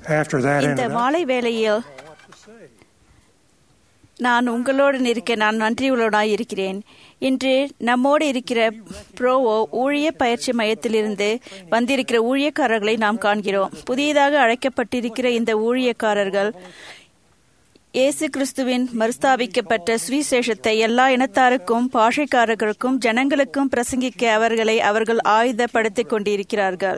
After that இந்த introduction, மாலை வேளையில் நான் உங்களோடு இருக்க நான் நன்றியுள்ளவனாய் இருக்கிறேன் இன்று நம்மோடு இருக்கிற ப்ரோவோ ஊழிய பயிற்சி மையத்திலிருந்து வந்திருக்கிற ஊழியக்காரர்களை நாம் காண்கிறோம் புதியதாக அழைக்கப்பட்டிருக்கிற இந்த ஊழியக்காரர்கள் இயேசு கிறிஸ்துவின் மறுஸ்தாபிக்கப்பட்ட சுவிசேஷத்தை எல்லா இனத்தாருக்கும் பாஷைக்காரர்களுக்கும் ஜனங்களுக்கும் பிரசங்கிக்க அவர்களை அவர்கள் ஆயுதப்படுத்திக் கொண்டிருக்கிறார்கள்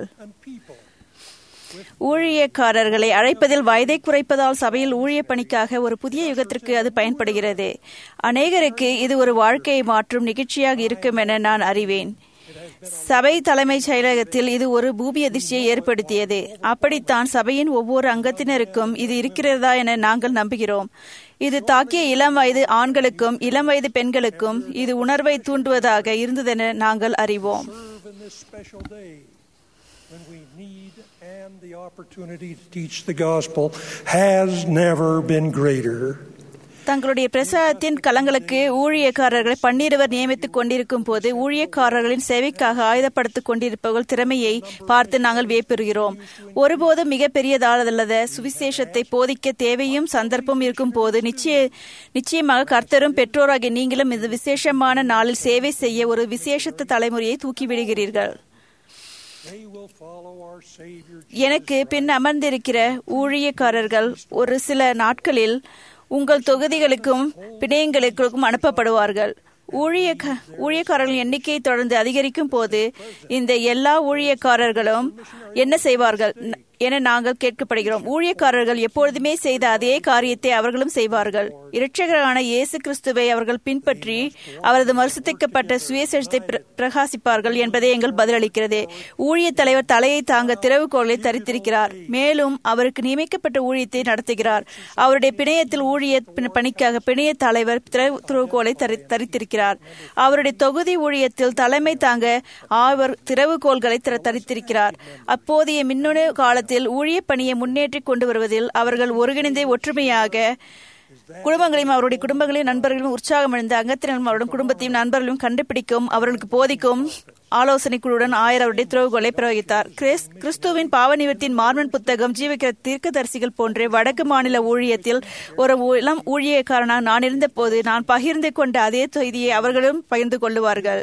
ஊழியக்காரர்களை அழைப்பதில் வயதை குறைப்பதால் சபையில் ஊழிய பணிக்காக ஒரு புதிய யுகத்திற்கு அது பயன்படுகிறது அநேகருக்கு இது ஒரு வாழ்க்கையை மாற்றும் நிகழ்ச்சியாக இருக்கும் என நான் அறிவேன் சபை தலைமைச் செயலகத்தில் இது ஒரு பூமி அதிர்ச்சியை ஏற்படுத்தியது அப்படித்தான் சபையின் ஒவ்வொரு அங்கத்தினருக்கும் இது இருக்கிறதா என நாங்கள் நம்புகிறோம் இது தாக்கிய இளம் வயது ஆண்களுக்கும் இளம் வயது பெண்களுக்கும் இது உணர்வை தூண்டுவதாக இருந்ததென நாங்கள் அறிவோம் serve in this special day when we need and the opportunity to teach the gospel has never been greater. தங்களுடைய பிரசாரத்தின் களங்களுக்கு ஊழியக்காரர்களை பன்னிருவர் நியமித்துக் கொண்டிருக்கும் போது ஊழியக்காரர்களின் சேவைக்காக ஆயுதப்படுத்திக் கொண்டிருப்பவர்கள் திறமையை பார்த்து நாங்கள் வியப்பெறுகிறோம் ஒருபோதும் மிக பெரியதானதல்லத சுவிசேஷத்தை போதிக்க தேவையும் சந்தர்ப்பம் இருக்கும் போது நிச்சய நிச்சயமாக கர்த்தரும் பெற்றோராகிய நீங்களும் இந்த விசேஷமான நாளில் சேவை செய்ய ஒரு விசேஷத்த தலைமுறையை தூக்கிவிடுகிறீர்கள் They will follow our Savior எனக்கு பின் அமர்ந்திருக்கிற ஊழியக்காரர்கள் ஒரு சில நாட்களில் உங்கள் தொகுதிகளுக்கும் பிணையங்களுக்கும் அனுப்பப்படுவார்கள் ஊழிய ஊழியக்காரர்கள் எண்ணிக்கை தொடர்ந்து அதிகரிக்கும் போது இந்த எல்லா ஊழியக்காரர்களும் என்ன செய்வார்கள் ந- என நாங்கள் கேட்கப்படுகிறோம் ஊழியக்காரர்கள் எப்பொழுதுமே செய்த அதே காரியத்தை அவர்களும் செய்வார்கள் இரட்சகரான இயேசு கிறிஸ்துவை அவர்கள் பின்பற்றி அவரது மறுசுத்திக்கப்பட்ட சுயசேஷத்தை பிர- பிரகாசிப்பார்கள் என்பதே எங்கள் பதிலளிக்கிறது ஊழிய தலைவர் தலையை தாங்க திறவுகோலை தரித்திருக்கிறார் மேலும் அவருக்கு நியமிக்கப்பட்ட ஊழியத்தை நடத்துகிறார் அவருடைய பிணையத்தில் ஊழிய பணி- பணிக்காக பிணைய தலைவர் திறவு- திறவுகோலை தரி- தரித்திருக்கிறார் அவருடைய தொகுதி ஊழியத்தில் தலைமை தாங்க ஆவர் திறவுகோள்களை திற- தரித்திருக்கிறார் அப்போதைய மின்னணு காலத்தில் ஊழிய பணியை முன்னேற்றிக் கொண்டு வருவதில் அவர்கள் ஒருங்கிணைந்தே ஒற்றுமையாக குடும்பங்களையும் அவருடைய குடும்பங்களையும் நண்பர்களையும் உற்சாகமடைந்த அங்கத்தினரும் அவருடைய குடும்பத்தையும் நண்பர்களையும் கண்டுபிடிக்கும் அவர்களுக்கு போதிக்கும் ஆலோசனை குழுவுடன் ஆயர் அவருடைய திறவுகோலை பிரயோகித்தார் கிறிஸ்- கிறிஸ்துவின் பாவ நிவர்த்தியின் மார்மன் புத்தகம் ஜீவிக்கிற தீர்க்கதரிசிகள் போன்ற வடக்கு மாநில ஊழியத்தில் ஒரு இளம் ஊழியக்காரனாக நான் இருந்தபோது நான் பகிர்ந்து கொண்ட அதே செய்தியை அவர்களும் பகிர்ந்து கொள்ளுவார்கள்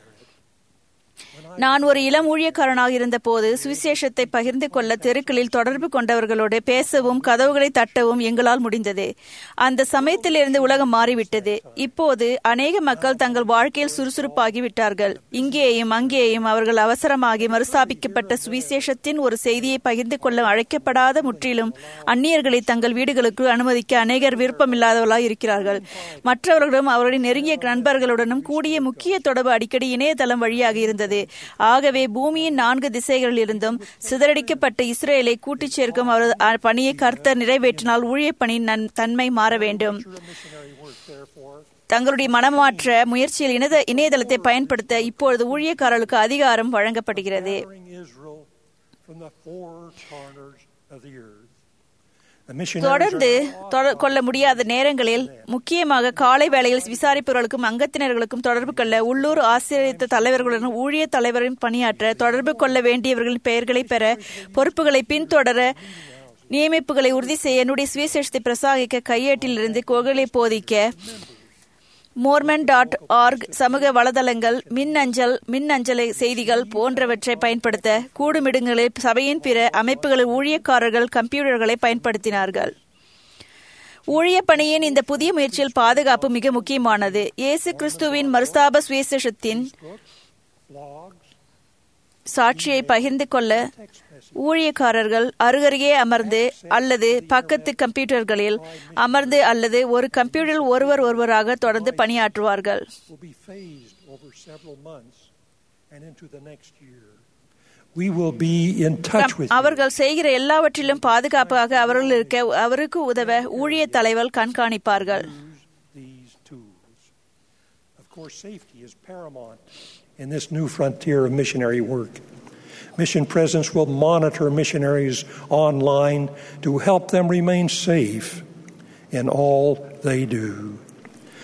நான் ஒரு இளம் ஊழியக்காரனாக இருந்தபோது சுவிசேஷத்தை பகிர்ந்து கொள்ள தெருக்களில் தொடர்பு கொண்டவர்களோடு பேசவும் கதவுகளை தட்டவும் எங்களால் முடிந்தது அந்த சமயத்திலிருந்து உலகம் மாறிவிட்டது இப்போது அநேக மக்கள் தங்கள் வாழ்க்கையில் சுறுசுறுப்பாகி விட்டார்கள் இங்கேயும் அங்கேயும் அவர்கள் அவசரமாகி மறுஸ்தாபிக்கப்பட்ட சுவிசேஷத்தின் ஒரு செய்தியை பகிர்ந்து கொள்ள அழைக்கப்படாத முற்றிலும் அந்நியர்களை தங்கள் வீடுகளுக்கு அனுமதிக்க அநேகர் விருப்பமில்லாதவர்களாய் இருக்கிறார்கள் மற்றவர்களும் அவருடைய நெருங்கிய நண்பர்களுடனும் கூடிய முக்கிய தொடர்பு அடிக்கடி இணையதளம் வழியாக இருந்தது ஆகவே பூமியின் நான்கு திசைகளில் இருந்தும் சிதறடிக்கப்பட்ட இஸ்ரேலை கூட்டிச் சேர்க்கும் அவரது அ- பணியை கர்த்தர் நிறைவேற்றினால் ஊழியப் பணியின் நன்- தன்மை மாற வேண்டும் missionary work, therefore, தங்களுடைய மனமாற்ற முயற்சியில் இணைய இணையதளத்தை பயன்படுத்த இப்பொழுது ஊழியக்காரர்களுக்கு அதிகாரம் வழங்கப்படுகிறது gathering Israel from the four corners of the earth. The missionaries தொடர்ந்து are now தொட- கொள்ள முடியாத நேரங்களில் முக்கியமாக காலை வேளையில் விசாரிப்பவர்களுக்கும் அங்கத்தினர்களுக்கும் தொடர்பு கொள்ள உள்ளூர் ஆசிரியத்த தலைவர்களுடன் ஊழிய தலைவரின் பணியாற்ற தொடர்பு கொள்ள வேண்டியவர்களின் பெயர்களை பெற பொறுப்புகளை பின்தொடர நியமிப்புகளை உறுதி செய்ய என்னுடைய சுவிசேஷத்தை பிரசாகிக்க கையேட்டிலிருந்து கோகளை போதிக்க மோர்மன் டாட் ஆர்க் சமூக வலைதளங்கள் மின் அஞ்சல் மின் அஞ்சலை செய்திகள் போன்றவற்றை பயன்படுத்த கூடுமிடுங்களில் சபையின் பிற அமைப்புகளில் ஊழியக்காரர்கள் கம்ப்யூட்டர்களை பயன்படுத்தினார்கள் ஊழிய பணியின் இந்த புதிய முயற்சியில் பாதுகாப்பு மிக முக்கியமானது இயேசு கிறிஸ்துவின் மறுஸ்தாப சுவிசேஷத்தின் blogs, சாட்சியை பகிர்ந்து கொள்ள ஊழியக்காரர்கள் அருகருகே அமர்ந்து அல்லது பக்கத்து கம்ப்யூட்டர்களில் அமர்ந்து அல்லது ஒரு கம்ப்யூட்டரில் ஒருவர் ஒருவராக தொடர்ந்து பணியாற்றுவார்கள் will be phased over several months and into the next year. We will be in touch with you. அவர்கள் செய்கிற எல்லாவற்றிலும் பாதுகாப்பாக அவர்கள் இருக்க அவருக்கு உதவ ஊழிய தலைவர் கண்காணிப்பார்கள் Use these tools. Of course, safety is paramount in this new frontier of missionary work. Mission Presence will monitor missionaries online to help them remain safe in all they do.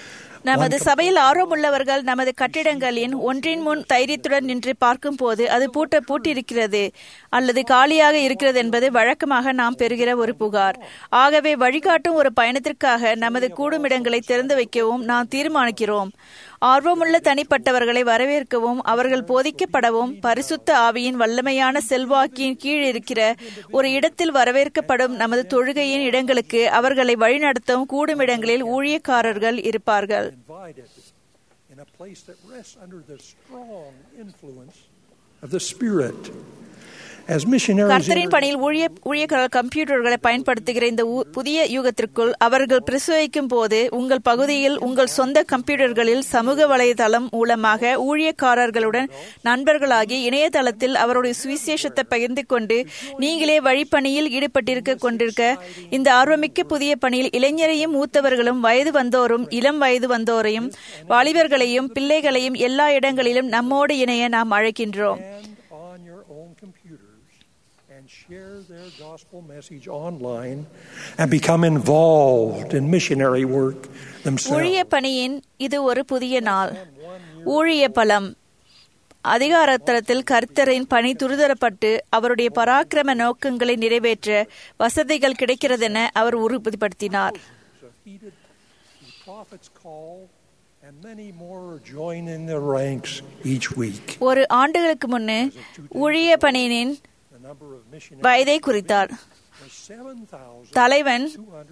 நமது சபையில் ஆர்வமுள்ளவர்கள் நமது கட்டிடங்களின் ஒன்றின் முன் தைரியத்துடன் நின்று பார்க்கும்போது அது பூட்ட பூட்டியிருக்கிறது அல்லது காலியாக இருக்கிறது என்பது வழக்கமாக நாம் பெறுகிற ஒரு புகார் ஆகவே வழிகாட்டும் ஒரு பயணத்திற்காக நமது கூடுமிடங்களை திறந்து வைக்கவும் நாம் தீர்மானிக்கிறோம் ஆர்வமுள்ள தனிப்பட்டவர்களை வரவேற்கவும் அவர்கள் போதிக்கப்படவும் பரிசுத்த ஆவியின் வல்லமையான செல்வாக்கின் கீழ் இருக்கிற ஒரு இடத்தில் வரவேற்கப்படும் நமது தொழுகையின் இடங்களுக்கு அவர்களை வழிநடத்தவும் கூடுமிடங்களில் ஊழியக்காரர்கள் இருப்பார்கள் invited in a place that rests under the strong influence of the Spirit. As missionaries கர்த்தரின் enter- பணியில் ஊழிய ஊழியக்காரர்கள் கம்ப்யூட்டர்களை பயன்படுத்துகிற இந்த ஊ- புதிய யுகத்திற்குள் அவர்கள் பிரசவிக்கும் போது உங்கள் பகுதியில் உங்கள் சொந்த கம்ப்யூட்டர்களில் சமூக வலைதளம் மூலமாக ஊழியக்காரர்களுடன் நண்பர்களாகி இணையதளத்தில் அவருடைய சுவிசேஷத்தை பகிர்ந்து கொண்டு நீங்களே வழிப்பணியில் ஈடுபட்டிருக்க கொண்டிருக்க இந்த ஆர்வமிக்க புதிய பணியில் இளைஞரையும் மூத்தவர்களும் வயது வந்தோரும் இளம் வயது வந்தோரையும் வாலிபர்களையும் பிள்ளைகளையும் எல்லா இடங்களிலும் நம்மோடு இணைய நாம் அழைக்கின்றோம் and on your own computers and share their gospel message online and become involved in missionary work themselves. ஊழிய பணியின் இது ஒரு புதிய நாள் ஊழிய பலம் அதிகாரத்தலத்தில் கர்த்தரின் பணி துரிதரப்பட்டு அவருடைய பராக்கிரம நோக்கங்களை நிறைவேற்ற வசதிகள் கிடைக்கிறதென அவர் உறுதிப்படுத்தினார் So heeded the prophet's call, and many more join in the ranks each week. ஒரு ஆண்டுகளுக்கு முன்னு ஊழிய பணியின் The number of missionaries வயதை குறித்தார் was 7,274. தலைவன்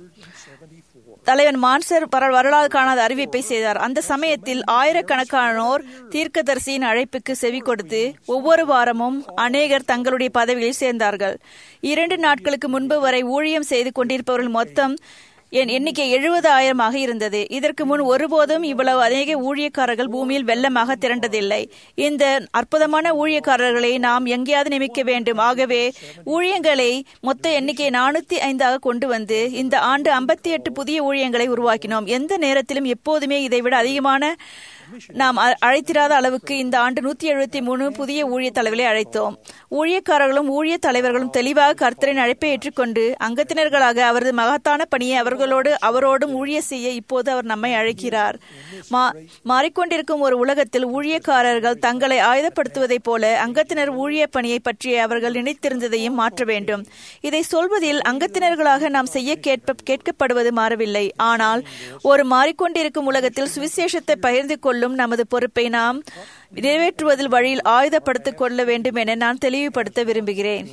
தலைவன் மான்சர் வர- வரலாறு காணாத அறிவிப்பை செய்தார் அந்த சமயத்தில் ஆயிரக்கணக்கானோர் தீர்க்கதரிசியின் அழைப்புக்கு செவி கொடுத்து ஒவ்வொரு வாரமும் அநேகர் தங்களுடைய பதவியில் சேர்ந்தார்கள் இரண்டு நாட்களுக்கு முன்பு வரை ஊழியம் செய்து கொண்டிருப்பவர்கள் மொத்தம் என் எண்ணிக்கை எழுபதாயிரமாக இருந்தது இதற்கு முன் ஒருபோதும் இவ்வளவு அநேக ஊழியக்காரர்கள் பூமியில் வெள்ளமாக திரண்டதில்லை இந்த அற்புதமான ஊழியக்காரர்களை நாம் எங்கேயாவது நியமிக்க வேண்டும் ஆகவே ஊழியங்களை மொத்த எண்ணிக்கை நானூத்தி ஐந்தாக கொண்டு வந்து இந்த ஆண்டு ஐம்பத்தி எட்டு புதிய ஊழியங்களை உருவாக்கினோம் எந்த நேரத்திலும் எப்போதுமே இதைவிட அதிகமான நாம் அ- அழைத்திராத அளவுக்கு இந்த ஆண்டு நூத்தி எழுபத்தி மூணு புதிய ஊழிய தலைவர்களை அழைத்தோம் ஊழியக்காரர்களும் ஊழிய தலைவர்களும் தெளிவாக கர்த்தரின் அழைப்பை ஏற்றுக்கொண்டு அங்கத்தினர்களாக அவரது மகத்தான பணியை அவர்களோடு அவரோடும் ஊழிய செய்ய இப்போது அவர் நம்மை அழைக்கிறார் மா- மாறிக்கொண்டிருக்கும் ஒரு உலகத்தில் ஊழியக்காரர்கள் தங்களை ஆயுதப்படுத்துவதைப் போல அங்கத்தினர் ஊழிய பணியை பற்றி அவர்கள் நினைத்திருந்ததையும் மாற்ற வேண்டும் இதை சொல்வதில் அங்கத்தினர்களாக நாம் செய்ய கேட்ப கேட்கப்படுவது மாறவில்லை ஆனால் ஒரு மாறிக்கொண்டிருக்கும் உலகத்தில் சுவிசேஷத்தை பகிர்ந்து கொள்ளும் நமது பொறுப்பை நாம் நிறைவேற்றுவதில் வழியில் ஆயுதப்படுத்திக் கொள்ள வேண்டும் என நான் தெளிவுபடுத்த விரும்புகிறேன்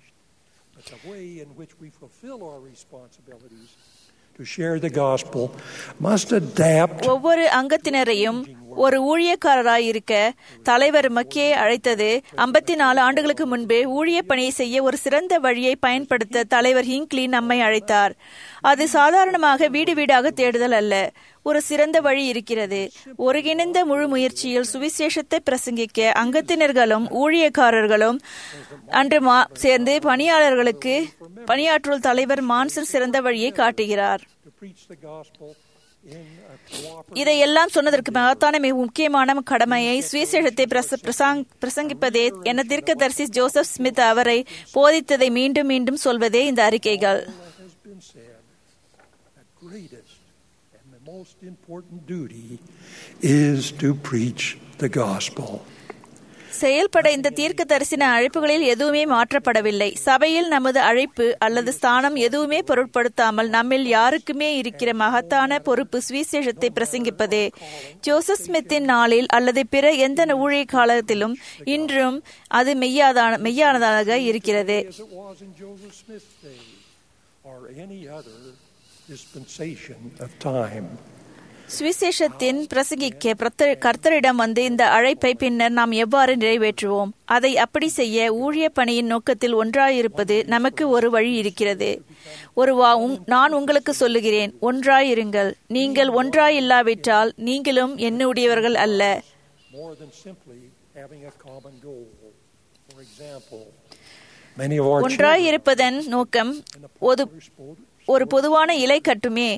But the way in which we fulfill our responsibilities to share the gospel must adapt ஒவ்வொரு அங்கத்தினரையும் ஒரு ஊழியக்காரராய் இருக்க தலைவர் மக்கியை அழைத்தது ஐம்பத்தி நாலு ஆண்டுகளுக்கு முன்பு ஊழிய பணியை செய்ய ஒரு சிறந்த வழியை பயன்படுத்த தலைவர் ஹிங்க்லி நம்மை அழைத்தார் அது சாதாரணமாக வீடு வீடாக தேடுதல் அல்ல ஒரு சிறந்த வழி இருக்கிறது ஒருங்கிணைந்த முழு முயற்சியில் சுவிசேஷத்தை பிரசங்கிக்க அங்கத்தினர்களும் ஊழியக்காரர்களும் அன்று மா- சேர்ந்து பணியாளர்களுக்கு பணியாற்றுள் தலைவர் மான்சன் சிறந்த வழியை காட்டுகிறார் to preach the gospel in a cooperative இதையெல்லாம் சொன்னதற்கு மகத்தான மிக முக்கியமான கடமையை சுவிசேஷத்தை பிரச- பிரசாங்- பிரசங்கிப்பதே என தீர்க்கதரிசி ஜோசப் ஸ்மித் அவரை போதித்ததை மீண்டும் மீண்டும் சொல்வதே இந்த அறிக்கைகள் has been said, the greatest and the most important duty is to preach the gospel. செயல்பட இந்த தீர்க்க தரிசன அழைப்புகளில் எதுவுமே மாற்றப்படவில்லை சபையில் நமது அழைப்பு அல்லது ஸ்தானம் எதுவுமே பொருட்படுத்தாமல் நம்மில் யாருக்குமே இருக்கிற மகத்தான பொறுப்பு சுவிசேஷத்தை பிரசங்கிப்பதே ஜோசப் ஸ்மித்தின் நாளில் அல்லது பிற எந்த ஊழிய காலத்திலும் இன்றும் அது மெய்யாதான மெய்யானதாக இருக்கிறது As it was in Joseph Smith's day or any other dispensation of time. சுவிசேஷத்தின் பிரசங்கிக்க பிரத்த- கர்த்தரிடம் வந்து இந்த அழைப்பை பின்னர் நாம் எவ்வாறு நிறைவேற்றுவோம் அதை அப்படி செய்ய ஊழிய பணியின் நோக்கத்தில் ஒன்றாயிருப்பது நமக்கு ஒரு வழி இருக்கிறது ஒரு வா உங்- நான் உங்களுக்கு சொல்லுகிறேன் ஒன்றாயிருங்கள் நீங்கள் ஒன்றாயில்லாவிட்டால் நீங்களும் என்னுடையவர்கள் அல்ல more than simply having a common goal. For example, many of our children ஒன்றாயிருப்பதன் நோக்கம் in the ஒரு popular sport ஒரு பொதுவான இலை கட்டுமே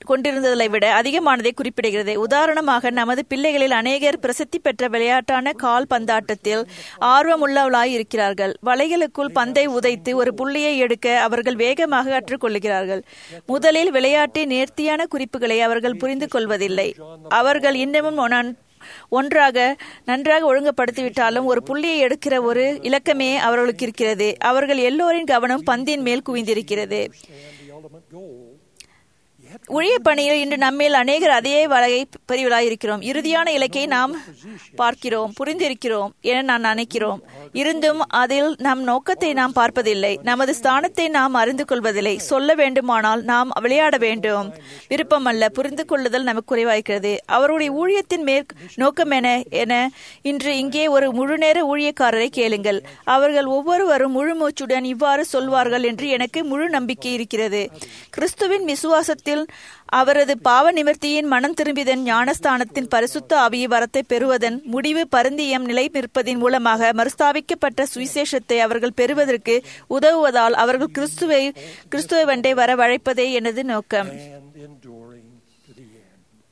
கொண்டிருந்ததை விட அதிகமானதை குறிப்பிடுகிறது உதாரணமாக நமது பிள்ளைகளில் அநேகர் பிரசித்தி பெற்ற விளையாட்டான கால் பந்தாட்டத்தில் ஆர்வமுள்ளவளாய் இருக்கிறார்கள் வலைகளுக்குள் பந்தை உதைத்து ஒரு புள்ளியை எடுக்க அவர்கள் வேகமாக கற்றுக்கொள்கிறார்கள் முதலில் விளையாட்டின் நேர்த்தியான குறிப்புகளை அவர்கள் புரிந்து கொள்வதில்லை அவர்கள் இன்னமும் ஒன்- ஒன்றாக நன்றாக ஒழுங்குபடுத்திவிட்டாலும் ஒரு புள்ளியை எடுக்கிற ஒரு இலக்கமே அவர்களுக்கு இருக்கிறது அவர்கள் எல்லோரின் கவனம் பந்தின் மேல் குவிந்திருக்கிறது the ultimate goal. Yet ஊழிய பணியில் இன்று நம்மில் அநேகர் அதே வகை பிரிவுகளாய் இருக்கிறோம் இறுதியான இலக்கை நாம் பார்க்கிறோம் புரிந்திருக்கிறோம் என நான் நினைக்கிறோம் இருந்தும் அதில் நம் நோக்கத்தை நாம் பார்ப்பதில்லை நமது ஸ்தானத்தை நாம் அறிந்து கொள்வதில்லை சொல்ல வேண்டுமானால் நாம் விளையாட வேண்டும் விருப்பம் அல்ல புரிந்து கொள்ளுதல் நமக்கு குறைவாய்க்கிறது அவருடைய ஊழியத்தின் மேற் நோக்கம் என என இன்று இங்கே ஒரு முழுநேர ஊழியக்காரரை கேளுங்கள் அவர்கள் ஒவ்வொருவரும் முழு மூச்சுடன் இவ்வாறு சொல்வார்கள் என்று எனக்கு முழு நம்பிக்கை இருக்கிறது கிறிஸ்துவின் விசுவாசத்தில் அவரது பாவ நிவர்த்தியின் மனம் திரும்பிதன் ஞானஸ்தானத்தின் பரிசுத்த ஆவிய வரத்தை பெறுவதன் முடிவு பருந்தியம் நிலை நிற்பதின் மூலமாக மறுஸ்தாபிக்கப்பட்ட சுவிசேஷத்தை அவர்கள் பெறுவதற்கு உதவுவதால் அவர்கள் கிறிஸ்துவை கிறிஸ்துவை வண்டே வர வழைப்பதே எனது நோக்கம் and enduring to the end.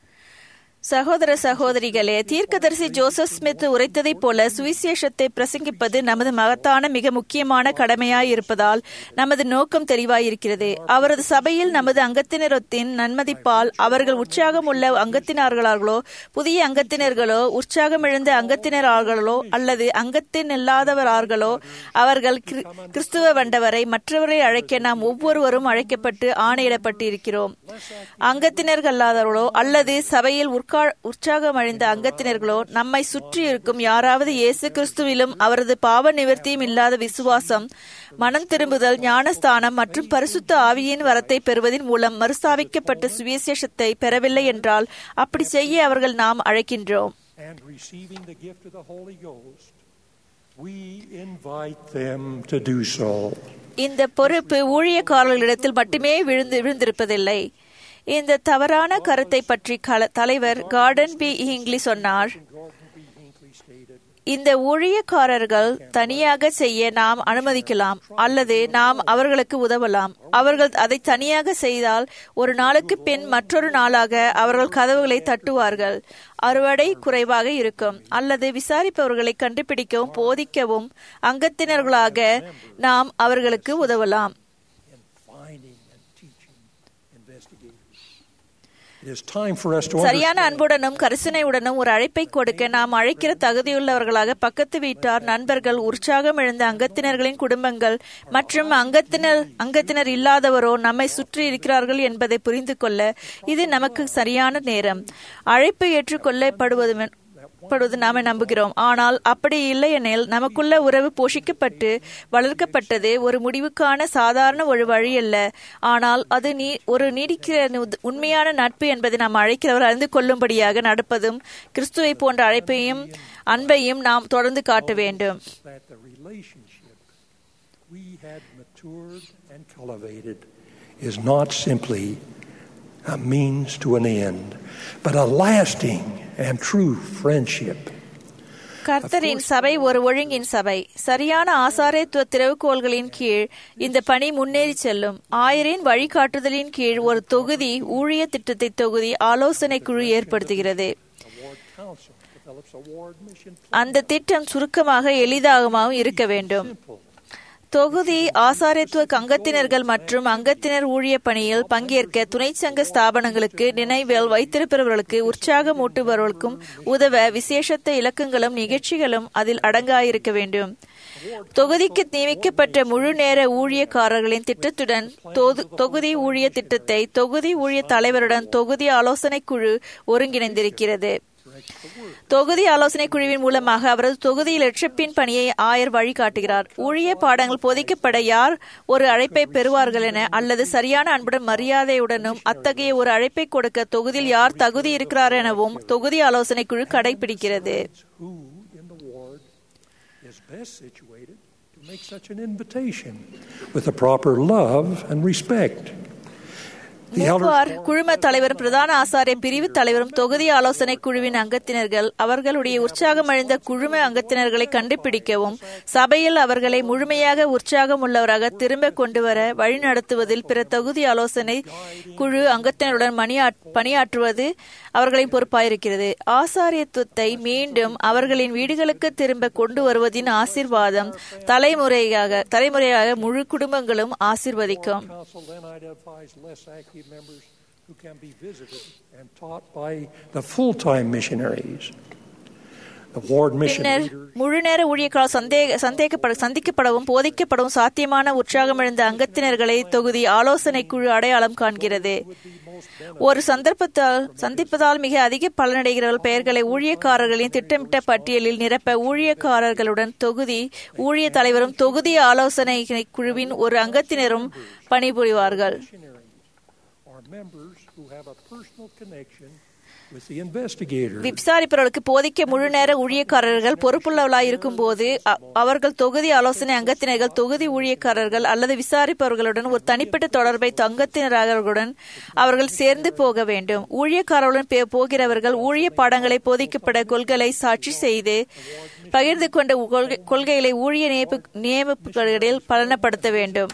சகோதர சகோதரிகளே தீர்க்கதரிசி ஜோசப் ஸ்மித் உரைத்ததைப் போல சுவிசேஷத்தை பிரசங்கிப்பது நமது மகத்தான மிக முக்கியமான கடமையாய் இருப்பதால் நமது நோக்கம் தெளிவாயிருக்கிறது அவரது சபையில் நமது அங்கத்தினரத்தின் நன்மதிப்பால் அவர்கள் உற்சாகம் உள்ள அங்கத்தினர்களார்களோ புதிய அங்கத்தினர்களோ உற்சாகமிழந்த அங்கத்தினரார்களோ அல்லது அங்கத்தின் இல்லாதவரார்களோ அவர்கள் கிரி- கிறிஸ்துவ வண்டவரை மற்றவரை அழைக்க நாம் ஒவ்வொருவரும் அழைக்கப்பட்டு ஆணையிடப்பட்டு இருக்கிறோம் அங்கத்தினர்கள் அல்லாதவர்களோ அல்லது சபையில் உற்கா உற்சாகமடைந்த அங்கத்தினர்களோ நம்மை சுற்றி இருக்கும் யாராவது இயேசு கிறிஸ்துவிலும் அவரது பாவ நிவர்த்தியும் இல்லாத விசுவாசம் மனம் திரும்புதல் ஞானஸ்தானம் மற்றும் பரிசுத்த ஆவியின் வரத்தை பெறுவதன் மூலம் மறுஸ்தாபிக்கப்பட்ட சுவிசேஷத்தை பெறவில்லை என்றால் அப்படி செய்ய அவர்கள் நாம் அழைக்கின்றோம் And receiving the gift of the Holy Ghost, we invite them to do so. இந்த பொறுப்பு ஊழியக்காரர்களிடத்தில் மட்டுமே விழுந்து விழுந்திருப்பதில்லை இந்த தவறான கருத்தை பற்றி கல- தலைவர் கார்டன் பி ஹிங்லி சொன்னார் Gordon B. Hinckley stated, இந்த ஊழியக்காரர்கள் தனியாக செய்ய நாம் அனுமதிக்கலாம் அல்லது நாம் அவர்களுக்கு உதவலாம் அவர்கள் அதை தனியாக செய்தால் ஒரு நாளுக்கு பின் மற்றொரு நாளாக அவர்கள் கதவுகளை தட்டுவார்கள் அறுவடை குறைவாக இருக்கும் அல்லது விசாரிப்பவர்களை கண்டுபிடிக்கவும் போதிக்கவும் அங்கத்தினர்களாக நாம் அவர்களுக்கு உதவலாம் in finding and teaching investigators. It is time for us to சரியான understand அன்புடனும் கரிசனையுடனும் ஒரு அழைப்பை கொடுக்க நாம் அழைக்கிற தகுதியுள்ளவர்களாக பக்கத்து வீட்டார் நண்பர்கள் உற்சாகம் இழந்த அங்கத்தினர்களின் குடும்பங்கள் மற்றும் அங்கத்தினர் அங்கத்தினர் இல்லாதவரோ நம்மை சுற்றி இருக்கிறார்கள் என்பதை புரிந்து கொள்ள இது நமக்கு சரியான நேரம் அழைப்பு ஏற்றுக்கொள்ளப்படுவது படுவது நாம நம்புகிறோம் ஆனால் அப்படி இல்லை எனில் நமக்குள்ள உறவு போஷிக்கப்பட்டு வளர்க்கப்பட்டது ஒரு முடிவுக்கான சாதாரண ஒரு வழி அல்ல ஆனால் அது நீ ஒரு நீடிக்கிற நு- உண்மையான நட்பு என்பதை நாம் அழைக்கிறவர் அறிந்து கொள்ளும்படியாக நடப்பதும் கிறிஸ்துவை போன்ற அழைப்பையும் அன்பையும் நாம் தொடர்ந்து காட்ட வேண்டும் that the relationship we had matured and cultivated is not simply a means to an end, but a lasting and true friendship. கர்த்தரின் சபை ஒரு ஒழுங்கின் சபை சரியான ஆசாரியத்துவ திறவுகோள்களின் கீழ் இந்த பணி முன்னேறி செல்லும் ஆயரின் வழிகாட்டுதலின் கீழ் ஒரு தொகுதி ஊழிய திட்டத்தை தொகுதி ஆலோசனை குழு ஏற்படுத்துகிறது Award Council develops a ward mission அந்த திட்டம் சுருக்கமாக எளிதாகவும் இருக்க வேண்டும் simple. தொகுதி ஆசாரியத்துவ அங்கத்தினர்கள் மற்றும் அங்கத்தினர் ஊழிய பணியில் பங்கேற்க துணைச்சங்க ஸ்தாபனங்களுக்கு நினைவில் வைத்திருப்பவர்களுக்கு உற்சாகமூட்டுபவர்களுக்கும் உதவ விசேஷத்த இலக்கங்களும் நிகழ்ச்சிகளும் அதில் அடங்காயிருக்க வேண்டும் தொகுதிக்கு நியமிக்கப்பட்ட முழு நேர ஊழியக்காரர்களின் திட்டத்துடன் தொது- தொகுதி ஊழிய திட்டத்தை தொகுதி ஊழிய தலைவருடன் தொகுதி ஆலோசனை குழு ஒருங்கிணைந்திருக்கிறது தொகுதி ஆலோசனை குழுவின் மூலமாக அவரது தொகுதியில் லட்சப்பின் பணியை ஆயர் வழிகாட்டுகிறார் ஊழிய பாடங்கள் போதிக்கப்பட யார் ஒரு அழைப்பை பெறுவார்கள் என அல்லது சரியான அன்புடன் மரியாதையுடனும் அத்தகைய ஒரு அழைப்பை கொடுக்க தொகுதியில் யார் தகுதி இருக்கிறார் எனவும் தொகுதி ஆலோசனை குழு கடைபிடிக்கிறது Who in the ward is best situated to make such an invitation with the proper love and respect? மூவார் குழும தலைவரும் பிரதான ஆசாரிய பிரிவு தலைவரும் தொகுதி ஆலோசனை குழுவின் அங்கத்தினர்கள் அவர்களுடைய உற்சாகமடைந்த குழும அங்கத்தினர்களை கண்டுபிடிக்கவும் சபையில் அவர்களை முழுமையாக உற்சாகம் உள்ளவராக திரும்ப கொண்டு வர வழிநடத்துவதில் பிற தொகுதி ஆலோசனை குழு அங்கத்தினருடன் பணியாற்றுவது அவர்களின் பொறுப்பாயிருக்கிறது ஆசாரியத்துவத்தை மீண்டும் அவர்களின் வீடுகளுக்கு திரும்ப கொண்டு வருவதின் ஆசிர்வாதம் தலைமுறையாக தலைமுறையாக முழு குடும்பங்களும் ஆசிர்வதிக்கும் members who can be visited and taught by the full time missionaries. பின்னர் முழு நேர ஊழியர்களால் சந்தேக சந்தேகப்பட சந்திக்கப்படவும் போதிக்கப்படவும் சாத்தியமான உற்சாகமிழந்த அங்கத்தினர்களை தொகுதி ஆலோசனை குழு அடையாளம் காண்கிறது ஒரு சந்தர்ப்பத்தால் சந்திப்பதால் மிக அதிக பலனடைகிறவர்கள் பெயர்களை ஊழியக்காரர்களின் திட்டமிட்ட பட்டியலில் நிரப்ப ஊழியக்காரர்களுடன் தொகுதி ஊழிய தலைவரும் தொகுதி ஆலோசனை குழுவின் ஒரு அங்கத்தினரும் பணிபுரிவார்கள் members who have a personal connection with the investigator. விசாரிப்பவர்களுக்கு போதிக்க முழு நேர ஊழியக்காரர்கள் பொறுப்புள்ளவர்களாய் இருக்கும் போது அவர்கள் தொகுதி ஆலோசனை அங்கத்தினர்கள் தொகுதி ஊழியக்காரர்கள் அல்லது விசாரிப்பவர்களுடன் ஒரு தனிப்பட்ட தொடர்பை அங்கத்தினர்களுடன் அவர்கள் சேர்ந்து போக வேண்டும் ஊழியக்காரர்களுடன் போகிறவர்கள் ஊழிய பாடங்களை போதிக்கப்பட கொள்கைகளை சாட்சி செய்து பகிர்ந்து கொண்ட கொள்கைகளை ஊழிய நியமிப்புகளில் பலனப்படுத்த வேண்டும்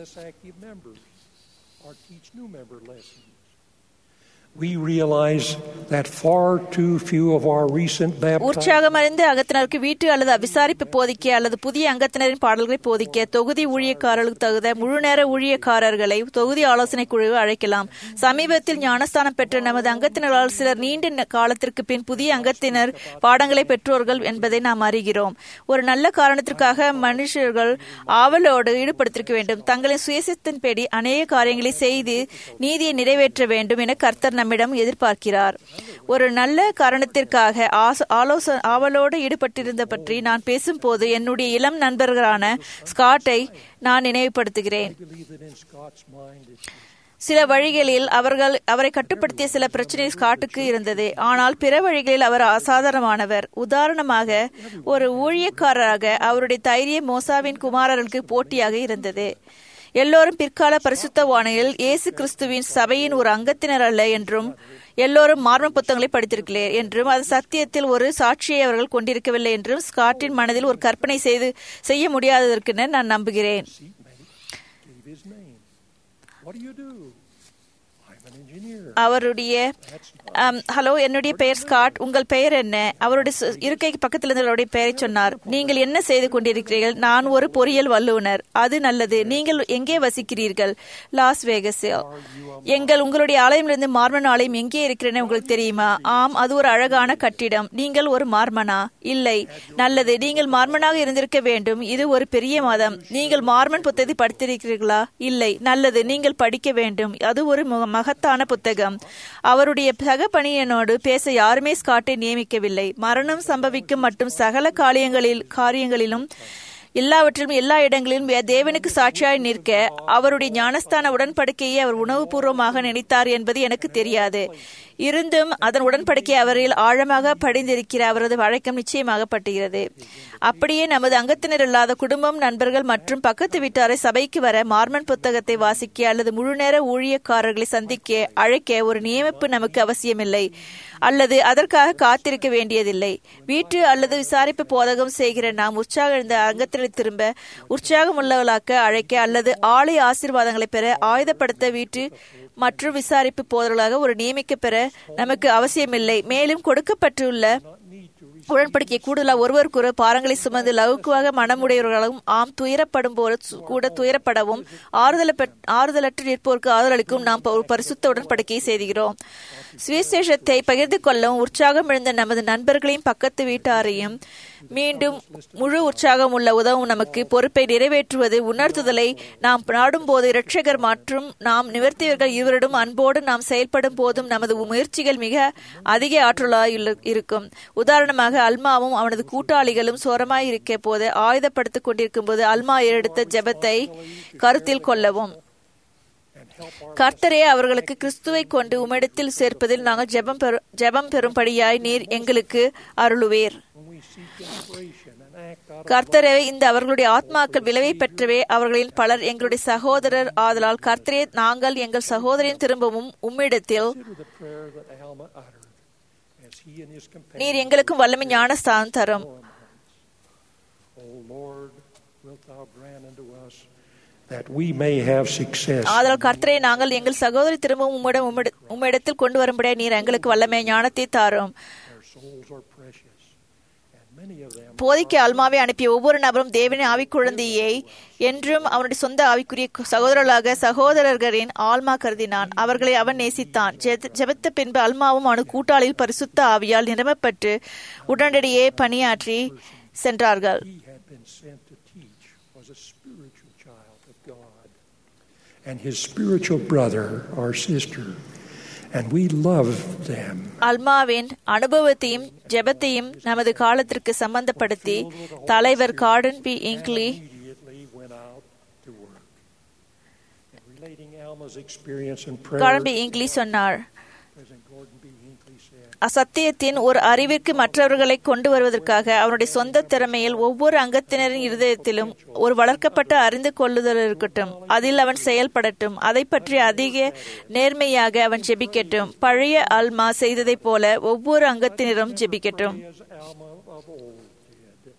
or teach new member lessons. We realize that far too few of our recent baptized உற்சாகமடைந்த அங்கத்தினருக்கு வீட்டு அல்லது விசாரிப்பு போதிக்க அல்லது புதிய அங்கத்தினரின் பாடல்களை போதிக்க தொகுதி ஊழியக்காரர்களுக்கு தகுந்த முழு நேர ஊழியக்காரர்களை தொகுதி ஆலோசனை குழுவை அழைக்கலாம் சமீபத்தில் ஞானஸ்தானம் பெற்ற நமது அங்கத்தினரால் சிலர் நீண்ட காலத்திற்கு பின் புதிய அங்கத்தினர் பாடங்களை பெற்றோர்கள் என்பதை நாம் அறிகிறோம் ஒரு நல்ல காரணத்திற்காக மனுஷர்கள் ஆவலோடு ஈடுபடுத்திருக்க வேண்டும் தங்களின் சுயசத்தின்படி அநேக காரியங்களை செய்து நீதியை நிறைவேற்ற வேண்டும் என கர்த்தர் நம்மிடம் எதிர்பார்க்கிறார் ஒரு நல்ல காரணத்திற்காக ஆலோசனை ஆவலோடு ஈடுபட்டிருந்த பற்றி நான் பேசும்போது என்னுடைய இளம் நண்பர்களான ஸ்காட்டை நான் நினைவுபடுத்துகிறேன் சில வழிகளில் அவர்கள் அவரை கட்டுப்படுத்திய சில பிரச்சனை ஸ்காட்டுக்கு இருந்தது ஆனால் பிற வழிகளில் அவர் அசாதாரணமானவர் உதாரணமாக ஒரு ஊழியக்காரராக அவருடைய தைரியம் மோசாவின் குமாரர்களுக்கு போட்டியாக இருந்தது எல்லோரும் பிற்கால பரிசுத்தவானையில் இயேசு கிறிஸ்துவின் சபையின் ஒரு அங்கத்தினர் அல்ல என்றும் எல்லோரும் மார்ம புத்தகங்களை படித்திருக்கிறேன் என்றும் அது சத்தியத்தில் ஒரு சாட்சியை அவர்கள் கொண்டிருக்கவில்லை என்றும் ஸ்காட்டின் மனதில் ஒரு கற்பனை செய்து செய்ய முடியாததற்கென நான் நம்புகிறேன் அவருடைய ஹலோ என்னுடைய பெயர் ஸ்காட் உங்கள் பெயர் என்ன அவருடைய இருக்கைக்கு பக்கத்தில் இருந்தவருடைய பெயரை சொன்னார் நீங்கள் என்ன செய்து கொண்டிருக்கிறீர்கள் நான் ஒரு பொறியியல் வல்லுநர் அது நல்லது நீங்கள் எங்கே வசிக்கிறீர்கள் லாஸ் வேகஸில் எங்கள் உங்களுடைய ஆலயமிலிருந்து மார்மன் ஆலயம் எங்கே இருக்கிறேன்னு உங்களுக்கு தெரியுமா ஆம் அது ஒரு அழகான கட்டிடம் நீங்கள் ஒரு மார்மனா இல்லை நல்லது நீங்கள் மார்மனாக இருந்திருக்க வேண்டும் இது ஒரு பெரிய மதம் நீங்கள் மார்மன் புத்தகத்தை படித்திருக்கிறீர்களா இல்லை நல்லது நீங்கள் படிக்க வேண்டும் அது ஒரு மகத்தான புத்தகம் அவருடைய சக பணியனோடு பேச யாருமே ஸ்காட்டை நியமிக்கவில்லை மரணம் சம்பவிக்கும் மற்றும் சகல காரியங்களில் காரியங்களிலும் எல்லாவற்றிலும் எல்லா இடங்களிலும் தேவனுக்கு சாட்சியாய் நிற்க அவருடைய ஞானஸ்தான உடன்படிக்கையை அவர் உணவுபூர்வமாக நினைத்தார் என்பது எனக்கு தெரியாது இருந்தும் அதன் உடன்படிக்கை அவரில் ஆழமாக படிந்திருக்கிற அவரது வழக்கம் நிச்சயமாகப்பட்டுகிறது அப்படியே நமது அங்கத்தினர் இல்லாத குடும்பம் நண்பர்கள் மற்றும் பக்கத்து வீட்டாரை சபைக்கு வர மார்மன் புத்தகத்தை வாசிக்க அல்லது முழுநேர ஊழியக்காரர்களை சந்திக்க அழைக்க ஒரு நியமிப்பு நமக்கு அவசியமில்லை அல்லது அதற்காக காத்திருக்க வேண்டியதில்லை வீட்டு அல்லது விசாரிப்பு போதகம் செய்கிற நாம் உற்சாக இருந்த அங்கத்தினர் திரும்ப உற்சாகம் உள்ளவளாக்க அழைக்க அல்லது ஆலய ஆசீர்வாதங்களை பெற ஆயுதப்படுத்த வீட்டு மற்றும் விசாரிப்பு போதர்களாக ஒரு நியமிக்க பெற நமக்கு அவசியமில்லை மேலும் கொடுக்கப்பட்டுள்ள உடன்படிக்கை கூடுதலாக ஒருவருக்கொரு பாரங்களை சுமந்து லகுக்குவாக மனமுடையவர்களும் ஆம் துயரப்படும் போது கூட துயரப்படவும் ஆறுதல ஆறுதலற்று நிற்போருக்கு ஆறுதலளிக்கும் நாம் ஒரு பரிசுத்த உடன்படிக்கையை செய்கிறோம் சுவிசேஷத்தை பகிர்ந்து கொள்ளவும் உற்சாகம் எழுந்த நமது நண்பர்களையும் பக்கத்து வீட்டாரையும் மீண்டும் முழு உற்சாகம் உள்ள உதவும் நமக்கு பொறுப்பை நிறைவேற்றுவது உணர்த்துதலை நாம் நாடும் போது இரட்சகர் மற்றும் நாம் நிவர்த்தியவர்கள் இருவரிடம் அன்போடு நாம் செயல்படும் போதும் நமது முயற்சிகள் மிக அதிக ஆற்றலாய் இருக்கும் உதாரணமாக அல்மாவும் அவனது கூட்டாளிகளும் சோரமாய் இருக்க போது ஆயுதப்படுத்திக் கொண்டிருக்கும் போது அல்மா எடுத்த ஜெபத்தை கருத்தில் கொள்ளவும் கர்த்தரே அவர்களுக்கு கிறிஸ்துவை கொண்டு உம்மிடத்தில் சேர்ப்பதில் நாங்கள் ஜெபம் பெறும் ஜெபம் பெறும்படியாய் நீர் எங்களுக்கு அருளுவேர் an act out of கர்த்தரே இந்த அவர்களுடைய ஆத்மாக்கள் விளைவை பெற்றவே அவர்களின் பலர் எங்களுடைய சகோதரர் ஆதலால் கர்த்தரே நாங்கள் எங்கள் சகோதரின் திரும்பவும் உம்மிடத்தில் Consider the prayer that Alma uttered as he and his நீர் companions. எங்களுக்கும் வல்லமை ஞானஸ்தானம் தரும் O Lord, wilt thou grant unto us that we may have success. ஆதலால் கர்த்தரே நாங்கள் எங்கள் சகோதரி திரும்பவும் உம்மிடம் உம்மிட- உம்மிடத்தில் கொண்டு வரும்படியா நீர் எங்களுக்கு வல்லமை ஞானத்தை தாரும் Their souls are precious, and many of them போதிக்க அல்மாவை அனுப்பிய ஒவ்வொரு நபரும் தேவனின் ஆவிக்குழந்தையை என்றும் அவனுடைய சொந்த ஆவிக்குரிய சகோதரர்களாக சகோதரர்களின் ஆல்மா கருதினான் அவர்களை அவன் நேசித்தான் ஜெப- ஜெபத்த பின்பு அல்மாவும் அவனு கூட்டாளியில் பரிசுத்த ஆவியால் நிரம்பப்பட்டு உடனடியே பணியாற்றி சென்றார்கள் he had been sent to teach was a spiritual child of God. And his spiritual brother or sister. And we loved them. அல்மாவின் அனுபவத்தையும் ஜெபத்தையும் நமது காலத்திற்கு சம்பந்தப்படுத்தி தலைவர் Gordon B Hinckley Immediately went out to work. In relating Alma's experience in prayer, Gordon B Hinckley சொன்னார் President Gordon B. Hinckley said, அசத்தியத்தின் ஒரு அறிவிற்கு மற்றவர்களை கொண்டு வருவதற்காக அவனுடைய சொந்த திறமையில் ஒவ்வொரு அங்கத்தினரின் இருதயத்திலும் ஒரு வளர்க்கப்பட்ட அறிந்து கொள்ளுதல் இருக்கட்டும் அதில் அவன் செயல்படட்டும் அதை பற்றி அதிக நேர்மையாக அவன் ஜெபிக்கட்டும் பழைய அல்மா செய்ததைப் போல ஒவ்வொரு அங்கத்தினரும் ஜெபிக்கட்டும் as Alma of old did.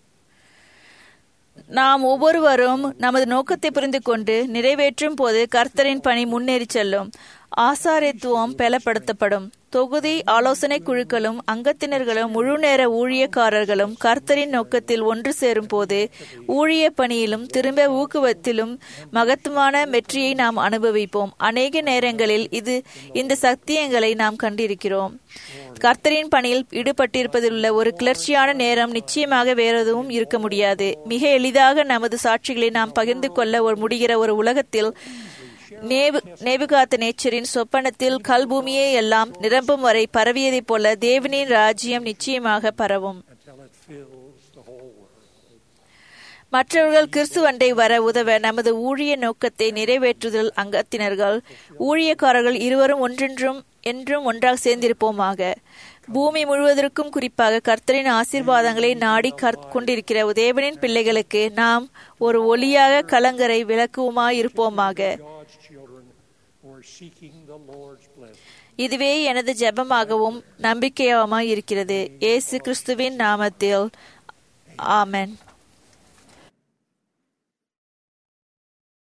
நாம் ஒவ்வொருவரும் நமது நோக்கத்தை புரிந்து கொண்டு நிறைவேற்றும் போது கர்த்தரின் பணி முன்னேறி செல்லும் ஆசாரியத்துவம் பலப்படுத்தப்படும் தொகுதி ஆலோசனை குழுக்களும் அங்கத்தினர்களும் முழு நேர ஊழியக்காரர்களும் கர்த்தரின் நோக்கத்தில் ஒன்று சேரும் போது ஊழிய பணியிலும் திரும்ப ஊக்குவத்திலும் மகத்துவமான வெற்றியை நாம் அனுபவிப்போம் அநேக நேரங்களில் இது இந்த சத்தியங்களை நாம் கண்டிருக்கிறோம் கர்த்தரின் பணியில் ஈடுபட்டிருப்பதில் உள்ள ஒரு கிளர்ச்சியான நேரம் நிச்சயமாக வேறெதுவும் இருக்க முடியாது மிக எளிதாக நமது சாட்சிகளை நாம் பகிர்ந்து கொள்ள ஒரு முடிகிற ஒரு உலகத்தில் நேவு நேபுகாத்த நேச்சரின் சொப்பனத்தில் கல்பூமியே எல்லாம் நிரம்பும் வரை பரவியதைப் போல தேவனின் ராஜ்யம் நிச்சயமாக பரவும் until it fills the whole world. மற்றவர்கள் கிறிஸ்துவண்டை வர உதவ நமது ஊழிய நோக்கத்தை நிறைவேற்றுதல் அங்கத்தினர்கள் ஊழியக்காரர்கள் இருவரும் ஒன்றென்றும் என்றும் ஒன்றாக சேர்ந்திருப்போமாக பூமி முழுவதற்கும் குறிப்பாக கர்த்தரின் ஆசீர்வாதங்களை நாடி கற்- கொண்டிருக்கிற தேவனின் பிள்ளைகளுக்கு நாம் ஒரு ஒளியாக கலங்கரை விளக்குமாய் இருப்போமாக God's children who are seeking the Lord's blessing. இதுவே எனது ஜெபமாகவும் நம்பிக்கையாகவும் இருக்கிறது இயேசு கிறிஸ்துவின் நாமத்தில் ஆமென்